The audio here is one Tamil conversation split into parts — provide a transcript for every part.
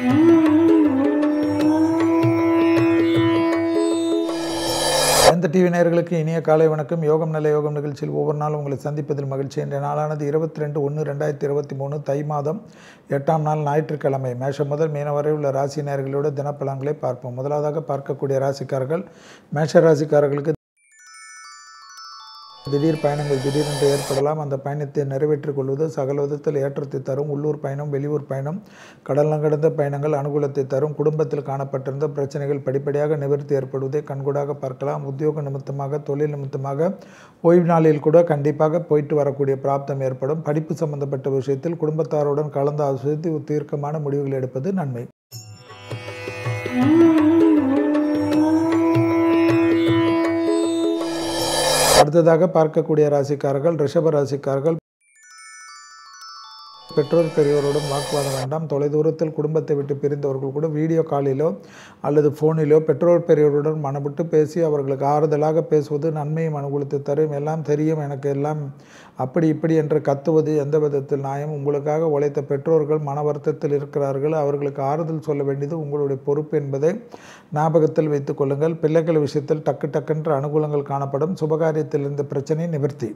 இந்த டிவி நேயர்களுக்கு இனிய காலை வணக்கம் யோகம் நல்ல யோகம் நிகழ்ச்சியில் ஒவ்வொரு நாளும் உங்களை சந்திப்பதில் மகிழ்ச்சி என்ற நாளானது இருபத்தி ரெண்டு ஒன்று ரெண்டாயிரத்தி இருபத்தி மூணு தை மாதம் எட்டாம் நாள் ஞாயிற்றுக்கிழமை மேஷம் முதல் மீனம் வரை உள்ள ராசி நேயர்களோட தினப்பலன்களை பார்ப்போம் முதலாவதாக பார்க்கக்கூடிய ராசிக்காரர்கள் மேஷ ராசிக்காரர்களுக்கு திடீர் பயணங்கள் திடீரென்று ஏற்படலாம் அந்த பயணத்தை நிறைவேற்றிக் கொள்வது சகல விதத்தில் ஏற்றத்தை தரும் உள்ளூர் பயணம் வெளியூர் பயணம் கடலம் கடந்த பயணங்கள் அனுகூலத்தை தரும் குடும்பத்தில் காணப்பட்டிருந்த பிரச்சனைகள் படிப்படியாக நிவர்த்தி ஏற்படுவதை கண்கூடாக பார்க்கலாம் உத்தியோக நிமித்தமாக தொழில் நிமித்தமாக ஓய்வு நாளில் கூட கண்டிப்பாக போயிட்டு வரக்கூடிய பிராப்தம் ஏற்படும் படிப்பு சம்பந்தப்பட்ட விஷயத்தில் குடும்பத்தாருடன் கலந்து ஆலோசித்து தீர்க்கமான முடிவுகள் எடுப்பது நன்மை அடுத்ததாக பார்க்கக்கூடிய ராசிக்காரர்கள் ரிஷப ராசிக்காரர்கள் பெற்றோர் பெரியோருடன் வாக்குவாதம் வேண்டாம் தொலைதூரத்தில் குடும்பத்தை விட்டு பிரிந்தவர்கள் கூட வீடியோ காலிலோ அல்லது ஃபோனிலோ பெற்றோர் பெரியோருடன் மனவிட்டு பேசி அவர்களுக்கு ஆறுதலாக பேசுவது நன்மையும் அனுகூலத்தை தரும் எல்லாம் தெரியும் எனக்கு எல்லாம் அப்படி இப்படி என்று கத்துவது எந்த விதத்தில் நியாயம் உங்களுக்காக உழைத்த பெற்றோர்கள் மன வருத்தத்தில் இருக்கிறார்கள் அவர்களுக்கு ஆறுதல் சொல்ல வேண்டியது உங்களுடைய பொறுப்பு என்பதை ஞாபகத்தில் வைத்துக் கொள்ளுங்கள் பிள்ளைகள் விஷயத்தில் டக்கு டக்கென்று அனுகூலங்கள் காணப்படும் சுபகாரியத்தில் இருந்த பிரச்சனை நிவர்த்தி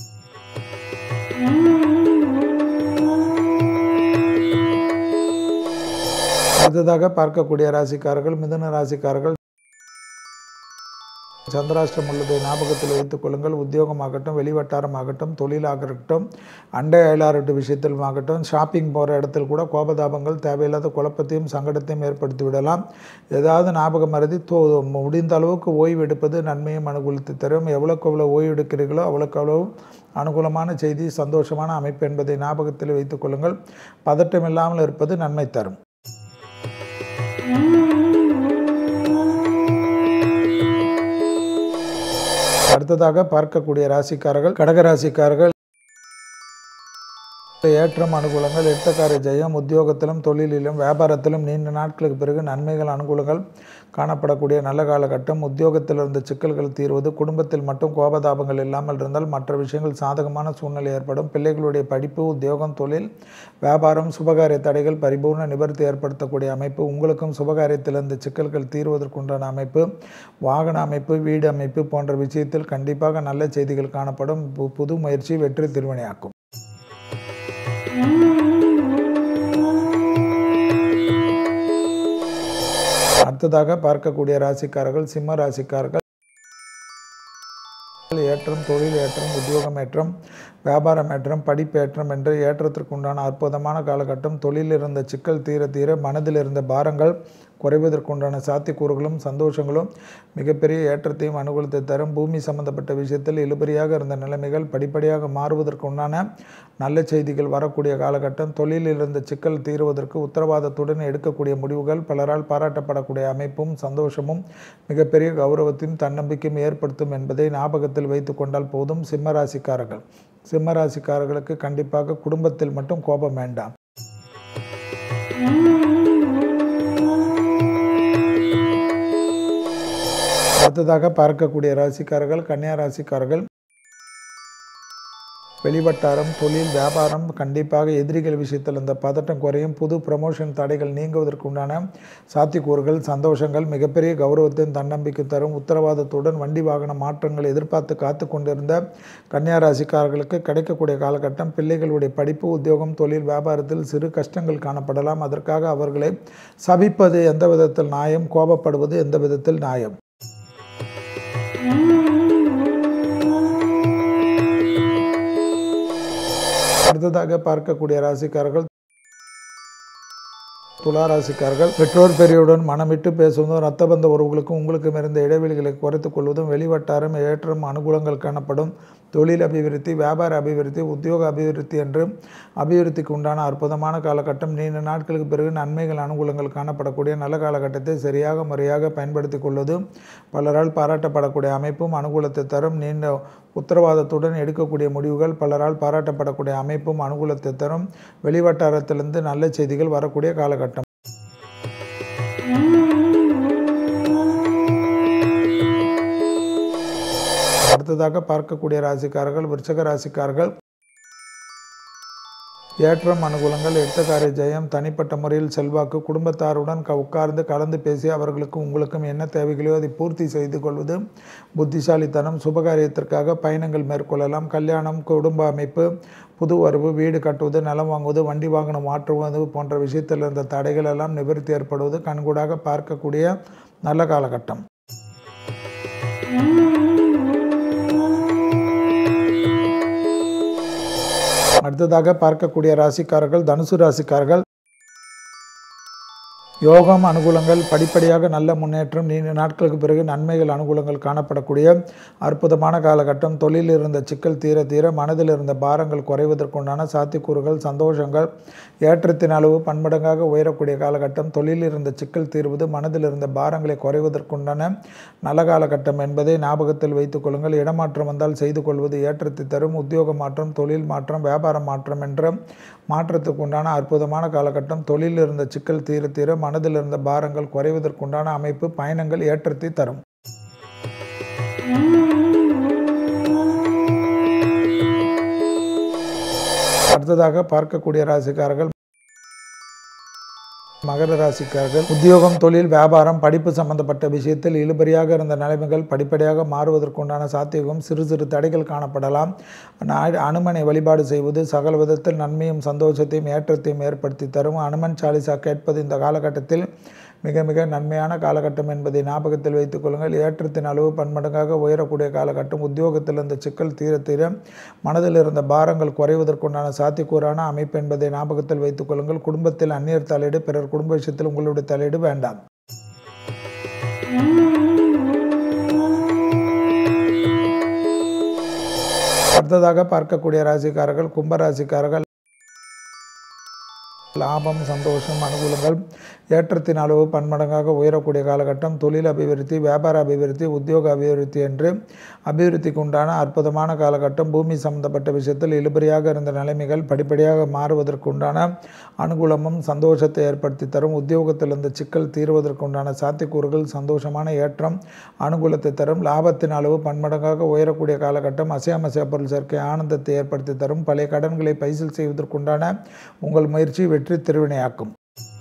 அடுத்ததாக பார்க்கக்கூடிய ராசிக்காரர்கள் மிதுன ராசிக்காரர்கள் சந்திராஷ்டிரம் உள்ளதை ஞாபகத்தில் வைத்துக் கொள்ளுங்கள் உத்தியோகமாகட்டும் வெளிவட்டாரமாகட்டும் தொழிலாகட்டும் அண்டை அயலாரட்டு விஷயத்திலும் ஆகட்டும் ஷாப்பிங் போகிற இடத்தில் கூட கோபதாபங்கள் தேவையில்லாத குழப்பத்தையும் சங்கடத்தையும் ஏற்படுத்தி விடலாம் ஏதாவது ஞாபகம் மறதி தோ முடிந்த அளவுக்கு ஓய்வு எடுப்பது நன்மையும் அனுகூலத்தை தரும் எவ்வளோக்கு எவ்வளோ ஓய்வு எடுக்கிறீர்களோ அவ்வளோக்கு அவ்வளோ அனுகூலமான செய்தி சந்தோஷமான அமைப்பு என்பதை ஞாபகத்தில் வைத்துக் கொள்ளுங்கள் பதட்டம் இல்லாமல் இருப்பது நன்மை தரும் அடுத்ததாக பார்க்கக்கூடிய ராசிக்காரர்கள் கடக ராசிக்காரர்கள் ஏற்றம் அனுகூலங்கள் எட்டக்கார ஜெயம் உத்தியோகத்திலும் தொழிலிலும் வியாபாரத்திலும் நீண்ட நாட்களுக்கு பிறகு நன்மைகள் அனுகூலங்கள் காணப்படக்கூடிய நல்ல காலகட்டம் உத்தியோகத்தில் இருந்த சிக்கல்கள் தீர்வது குடும்பத்தில் மட்டும் கோபதாபங்கள் இல்லாமல் இருந்தால் மற்ற விஷயங்கள் சாதகமான சூழ்நிலை ஏற்படும் பிள்ளைகளுடைய படிப்பு உத்தியோகம் தொழில் வியாபாரம் சுபகாரிய தடைகள் பரிபூர்ண நிவர்த்தி ஏற்படுத்தக்கூடிய அமைப்பு உங்களுக்கும் சுபகாரியத்தில் இருந்த சிக்கல்கள் தீர்வதற்குண்டான அமைப்பு வாகன அமைப்பு வீடு அமைப்பு போன்ற விஷயத்தில் கண்டிப்பாக நல்ல செய்திகள் காணப்படும் புது முயற்சி வெற்றி திருவினையாக்கும் அடுத்ததாக பார்க்கக்கூடிய ராசிக்காரர்கள் சிம்ம ராசிக்காரர்கள் ஏற்றம் தொழில் ஏற்றம் உத்தியோகம் ஏற்றம் வியாபாரம் ஏற்றம் படிப்பு ஏற்றம் என்று ஏற்றத்திற்குண்டான அற்புதமான காலகட்டம் தொழிலில் இருந்த சிக்கல் தீர தீர மனதில் இருந்த பாரங்கள் குறைவதற்குண்டான சாத்தியக்கூறுகளும் சந்தோஷங்களும் மிகப்பெரிய ஏற்றத்தையும் அனுகூலத்தை தரும் பூமி சம்பந்தப்பட்ட விஷயத்தில் இழுபறியாக இருந்த நிலைமைகள் படிப்படியாக மாறுவதற்குண்டான நல்ல செய்திகள் வரக்கூடிய காலகட்டம் தொழிலில் இருந்த சிக்கல் தீருவதற்கு உத்தரவாதத்துடன் எடுக்கக்கூடிய முடிவுகள் பலரால் பாராட்டப்படக்கூடிய அமைப்பும் சந்தோஷமும் மிகப்பெரிய கௌரவத்தையும் தன்னம்பிக்கையும் ஏற்படுத்தும் என்பதை ஞாபகத்தில் வைத்து கொண்டால் போதும் சிம்மராசிக்காரர்கள் சிம்மராசிக்காரர்களுக்கு கண்டிப்பாக குடும்பத்தில் மட்டும் கோபம் வேண்டாம் அடுத்ததாக பார்க்கக்கூடிய ராசிக்காரர்கள் கன்னியா ராசிக்காரர்கள் வெளிவட்டாரம் தொழில் வியாபாரம் கண்டிப்பாக எதிரிகள் விஷயத்தில் இந்த பதட்டம் குறையும் புது ப்ரமோஷன் தடைகள் நீங்குவதற்கு உண்டான சாத்தியக்கூறுகள் சந்தோஷங்கள் மிகப்பெரிய கௌரவத்தையும் தன்னம்பிக்கை தரும் உத்தரவாதத்துடன் வண்டி வாகன மாற்றங்கள் எதிர்பார்த்து காத்து கொண்டிருந்த கன்னியாராசிக்காரர்களுக்கு கிடைக்கக்கூடிய காலகட்டம் பிள்ளைகளுடைய படிப்பு உத்தியோகம் தொழில் வியாபாரத்தில் சிறு கஷ்டங்கள் காணப்படலாம் அதற்காக அவர்களை சபிப்பது எந்த விதத்தில் நியாயம் கோபப்படுவது எந்த விதத்தில் நியாயம் அடுத்ததாக பார்க்கக்கூடிய ராசிக்காரர்கள் துலா ராசிக்காரர்கள் பெற்றோர் பெரியோருடன் மனமிட்டு பேசுவதும் இரத்த பந்த உறவுகளுக்கும் உங்களுக்கும் இருந்த இடைவெளிகளை குறைத்துக் கொள்வதும் வெளிவட்டாரம் ஏற்றம் அனுகூலங்கள் காணப்படும் தொழில் அபிவிருத்தி வியாபார அபிவிருத்தி உத்தியோக அபிவிருத்தி என்று அபிவிருத்திக்கு உண்டான அற்புதமான காலகட்டம் நீண்ட நாட்களுக்கு பிறகு நன்மைகள் அனுகூலங்கள் காணப்படக்கூடிய நல்ல காலகட்டத்தை சரியாக முறையாக பயன்படுத்தி கொள்வது பலரால் பாராட்டப்படக்கூடிய அமைப்பும் அனுகூலத்தை தரும் நீண்ட உத்தரவாதத்துடன் எடுக்கக்கூடிய முடிவுகள் பலரால் பாராட்டப்படக்கூடிய அமைப்பும் அனுகூலத்தை தரும் வெளிவட்டாரத்திலிருந்து நல்ல செய்திகள் வரக்கூடிய காலகட்டம் அடுத்ததாக பார்க்கக்கூடிய ராசிக்காரர்கள் விருச்சக ராசிக்காரர்கள் ஏற்றம் அனுகூலங்கள் எடுத்த காரிய ஜெயம் தனிப்பட்ட முறையில் செல்வாக்கு குடும்பத்தாருடன் க உட்கார்ந்து கலந்து பேசி அவர்களுக்கு உங்களுக்கும் என்ன தேவைகளோ அதை பூர்த்தி செய்து கொள்வது புத்திசாலித்தனம் சுபகாரியத்திற்காக பயணங்கள் மேற்கொள்ளலாம் கல்யாணம் குடும்ப அமைப்பு புது வரவு வீடு கட்டுவது நிலம் வாங்குவது வண்டி வாகனம் மாற்றுவது போன்ற விஷயத்தில் இருந்த தடைகள் எல்லாம் நிவர்த்தி ஏற்படுவது கண்கூடாக பார்க்கக்கூடிய நல்ல காலகட்டம் அடுத்ததாக பார்க்கக்கூடிய ராசிக்காரர்கள் தனுசு ராசிக்காரர்கள் யோகம் அனுகூலங்கள் படிப்படியாக நல்ல முன்னேற்றம் நீண்ட நாட்களுக்கு பிறகு நன்மைகள் அனுகூலங்கள் காணப்படக்கூடிய அற்புதமான காலகட்டம் தொழிலில் இருந்த சிக்கல் தீர தீர மனதில் இருந்த பாரங்கள் குறைவதற்குண்டான சாத்தியக்கூறுகள் சந்தோஷங்கள் ஏற்றத்தின் அளவு பன்மடங்காக உயரக்கூடிய காலகட்டம் தொழிலில் இருந்த சிக்கல் தீர்வது மனதில் இருந்த பாரங்களை குறைவதற்குண்டான நல்ல காலகட்டம் என்பதை ஞாபகத்தில் வைத்துக் கொள்ளுங்கள் இடமாற்றம் வந்தால் செய்து கொள்வது ஏற்றத்தை தரும் உத்தியோக மாற்றம் தொழில் மாற்றம் வியாபார மாற்றம் என்ற மாற்றத்துக்கு உண்டான அற்புதமான காலகட்டம் தொழிலில் இருந்த சிக்கல் தீர தீர மனதில் இருந்த பாரங்கள் குறைவதற்குண்டான அமைப்பு பயணங்கள் ஏற்றத்தை தரும் அடுத்ததாக பார்க்கக்கூடிய ராசிக்காரர்கள் மகர ராசிக்காரர்கள் உத்தியோகம் தொழில் வியாபாரம் படிப்பு சம்பந்தப்பட்ட விஷயத்தில் இழுபறியாக இருந்த நிலைமைகள் படிப்படியாக மாறுவதற்குண்டான சாத்தியகம் சிறு சிறு தடைகள் காணப்படலாம் அனுமனை வழிபாடு செய்வது சகல விதத்தில் நன்மையும் சந்தோஷத்தையும் ஏற்றத்தையும் ஏற்படுத்தி தரும் அனுமன் சாலிசா கேட்பது இந்த காலகட்டத்தில் மிக மிக நன்மையான காலகட்டம் என்பதை ஞாபகத்தில் வைத்துக் கொள்ளுங்கள் ஏற்றத்தின் அளவு பன்மடங்காக உயரக்கூடிய காலகட்டம் உத்தியோகத்தில் இருந்த சிக்கல் தீர தீர மனதில் இருந்த பாரங்கள் குறைவதற்குண்டான சாத்தியக்கூறான அமைப்பு என்பதை ஞாபகத்தில் வைத்துக் கொள்ளுங்கள் குடும்பத்தில் அந்நியர் தலையீடு பிறர் குடும்ப விஷயத்தில் உங்களுடைய தலையீடு வேண்டாம் அடுத்ததாக பார்க்கக்கூடிய ராசிக்காரர்கள் கும்பராசிக்காரர்கள் லாபம் சந்தோஷம் அனுகூலங்கள் ஏற்றத்தின் அளவு பன்மடங்காக உயரக்கூடிய காலகட்டம் தொழில் அபிவிருத்தி வியாபார அபிவிருத்தி உத்தியோக அபிவிருத்தி என்று அபிவிருத்திக்கு உண்டான அற்புதமான காலகட்டம் பூமி சம்பந்தப்பட்ட விஷயத்தில் இழுபறியாக இருந்த நிலைமைகள் படிப்படியாக மாறுவதற்கு உண்டான அனுகூலமும் சந்தோஷத்தை ஏற்படுத்தி தரும் உத்தியோகத்தில் இருந்த சிக்கல் தீர்வதற்கு உண்டான சாத்தியக்கூறுகள் சந்தோஷமான ஏற்றம் அனுகூலத்தை தரும் லாபத்தின் அளவு பன்மடங்காக உயரக்கூடிய காலகட்டம் அசையாமசையா பொருள் சேர்க்கை ஆனந்தத்தை ஏற்படுத்தி தரும் பழைய கடன்களை பைசல் செய்வதற்குண்டான உங்கள் முயற்சி வெற்றி திருவினையாக்கும்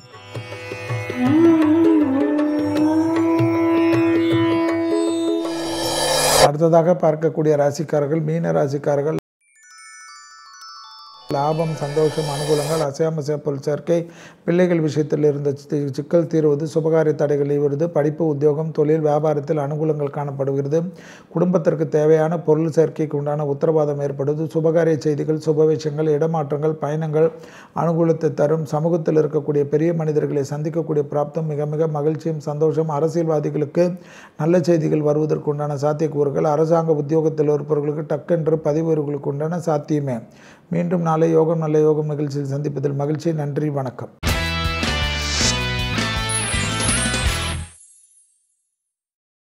அடுத்ததாக பார்க்கக்கூடிய ராசிக்காரர்கள் மீன ராசிக்காரர்கள் லாபம் சந்தோஷம் அனுகூலங்கள் அசையாமசைய பொருள் சேர்க்கை பிள்ளைகள் விஷயத்தில் இருந்த சிக்கல் தீர்வது சுபகாரிய தடைகள் வருவது படிப்பு உத்தியோகம் தொழில் வியாபாரத்தில் அனுகூலங்கள் காணப்படுகிறது குடும்பத்திற்கு தேவையான பொருள் சேர்க்கைக்கு உண்டான உத்தரவாதம் ஏற்படுவது சுபகாரிய செய்திகள் சுப விஷயங்கள் இடமாற்றங்கள் பயணங்கள் அனுகூலத்தை தரும் சமூகத்தில் இருக்கக்கூடிய பெரிய மனிதர்களை சந்திக்கக்கூடிய பிராப்தம் மிக மிக மகிழ்ச்சியும் சந்தோஷம் அரசியல்வாதிகளுக்கு நல்ல செய்திகள் வருவதற்கு உண்டான சாத்தியக்கூறுகள் அரசாங்க உத்தியோகத்தில் இருப்பவர்களுக்கு டக்கென்று பதிவுகளுக்கு உண்டான சாத்தியமே மீண்டும் நாளை யோகம் நல்ல யோகம் நிகழ்ச்சியில் சந்திப்பதில் மகிழ்ச்சி நன்றி வணக்கம்